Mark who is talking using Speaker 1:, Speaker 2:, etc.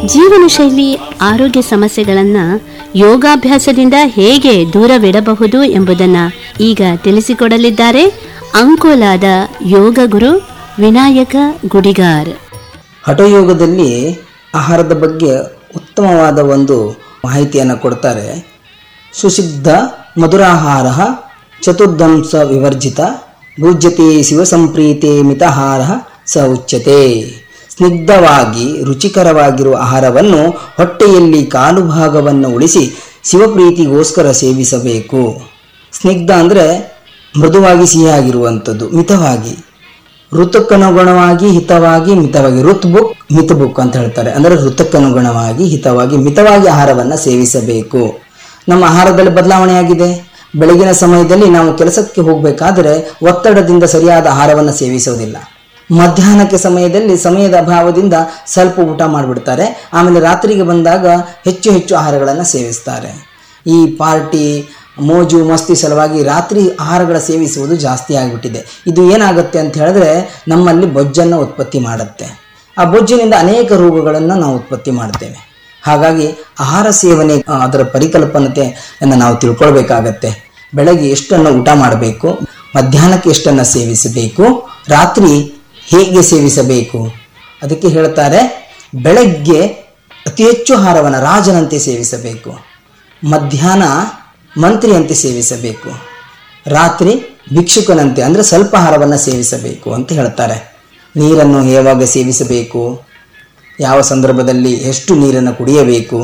Speaker 1: ಜೀವನ ಶೈಲಿ ಆರೋಗ್ಯ ಸಮಸ್ಯೆಗಳನ್ನು ಯೋಗಾಭ್ಯಾಸದಿಂದ ಹೇಗೆ ದೂರವಿಡಬಹುದು ಎಂಬುದನ್ನು ಈಗ ತಿಳಿಸಿಕೊಡಲಿದ್ದಾರೆ ಅಂಕೋಲಾದ ಯೋಗ ಗುರು ವಿನಾಯಕ ಗುಡಿಗಾರ್
Speaker 2: ಹಠಯೋಗದಲ್ಲಿ ಆಹಾರದ ಬಗ್ಗೆ ಉತ್ತಮವಾದ ಒಂದು ಮಾಹಿತಿಯನ್ನು ಕೊಡ್ತಾರೆ ಸುಸಿದ್ಧ ಮಧುರಾಹಾರ ಚತುರ್ದಂಶ ವಿವರ್ಜಿತ ಭುಜ್ಯತೆ ಶಿವಸಂಪ್ರೀತೆ ಮಿತಾಹಾರ ಸ ಉಚ್ಯತೆ ಸ್ನಿಗ್ಧವಾಗಿ ರುಚಿಕರವಾಗಿರುವ ಆಹಾರವನ್ನು ಹೊಟ್ಟೆಯಲ್ಲಿ ಕಾಲು ಭಾಗವನ್ನು ಉಳಿಸಿ ಶಿವಪ್ರೀತಿಗೋಸ್ಕರ ಸೇವಿಸಬೇಕು ಸ್ನಿಗ್ಧ ಅಂದರೆ ಮೃದುವಾಗಿ ಸಿಹಿಯಾಗಿರುವಂಥದ್ದು ಮಿತವಾಗಿ ಋತುಕ್ಕನುಗುಣವಾಗಿ ಹಿತವಾಗಿ ಮಿತವಾಗಿ ಋತ್ ಬುಕ್ ಮಿತ ಬುಕ್ ಅಂತ ಹೇಳ್ತಾರೆ ಅಂದರೆ ಋತುಕ್ಕನುಗುಣವಾಗಿ ಹಿತವಾಗಿ ಮಿತವಾಗಿ ಆಹಾರವನ್ನು ಸೇವಿಸಬೇಕು ನಮ್ಮ ಆಹಾರದಲ್ಲಿ ಬದಲಾವಣೆ ಆಗಿದೆ ಬೆಳಗಿನ ಸಮಯದಲ್ಲಿ ನಾವು ಕೆಲಸಕ್ಕೆ ಹೋಗಬೇಕಾದರೆ ಒತ್ತಡದಿಂದ ಸರಿಯಾದ ಆಹಾರವನ್ನು ಸೇವಿಸೋದಿಲ್ಲ ಮಧ್ಯಾಹ್ನಕ್ಕೆ ಸಮಯದಲ್ಲಿ ಸಮಯದ ಅಭಾವದಿಂದ ಸ್ವಲ್ಪ ಊಟ ಮಾಡಿಬಿಡ್ತಾರೆ ಆಮೇಲೆ ರಾತ್ರಿಗೆ ಬಂದಾಗ ಹೆಚ್ಚು ಹೆಚ್ಚು ಆಹಾರಗಳನ್ನು ಸೇವಿಸ್ತಾರೆ ಈ ಪಾರ್ಟಿ ಮೋಜು ಮಸ್ತಿ ಸಲುವಾಗಿ ರಾತ್ರಿ ಆಹಾರಗಳ ಸೇವಿಸುವುದು ಜಾಸ್ತಿ ಆಗಿಬಿಟ್ಟಿದೆ ಇದು ಏನಾಗುತ್ತೆ ಅಂತ ಹೇಳಿದ್ರೆ ನಮ್ಮಲ್ಲಿ ಬೊಜ್ಜನ್ನು ಉತ್ಪತ್ತಿ ಮಾಡುತ್ತೆ ಆ ಬೊಜ್ಜಿನಿಂದ ಅನೇಕ ರೋಗಗಳನ್ನು ನಾವು ಉತ್ಪತ್ತಿ ಮಾಡ್ತೇವೆ ಹಾಗಾಗಿ ಆಹಾರ ಸೇವನೆ ಆ, ಅದರ ಪರಿಕಲ್ಪನತೆಯನ್ನು ನಾವು ತಿಳ್ಕೊಳ್ಬೇಕಾಗತ್ತೆ ಬೆಳಗ್ಗೆ ಎಷ್ಟನ್ನು ಊಟ ಮಾಡಬೇಕು ಮಧ್ಯಾಹ್ನಕ್ಕೆ ಎಷ್ಟನ್ನು ಸೇವಿಸಬೇಕು ರಾತ್ರಿ ಹೇಗೆ ಸೇವಿಸಬೇಕು ಅದಕ್ಕೆ ಹೇಳ್ತಾರೆ ಬೆಳಗ್ಗೆ ಅತಿ ಹೆಚ್ಚು ಆಹಾರವನ್ನು ರಾಜನಂತೆ ಸೇವಿಸಬೇಕು ಮಧ್ಯಾಹ್ನ ಮಂತ್ರಿಯಂತೆ ಸೇವಿಸಬೇಕು ರಾತ್ರಿ ಭಿಕ್ಷುಕನಂತೆ ಅಂದರೆ ಸ್ವಲ್ಪ ಆಹಾರವನ್ನು ಸೇವಿಸಬೇಕು ಅಂತ ಹೇಳ್ತಾರೆ ನೀರನ್ನು ಯಾವಾಗ ಸೇವಿಸಬೇಕು ಯಾವ ಸಂದರ್ಭದಲ್ಲಿ ಎಷ್ಟು ನೀರನ್ನು ಕುಡಿಯಬೇಕು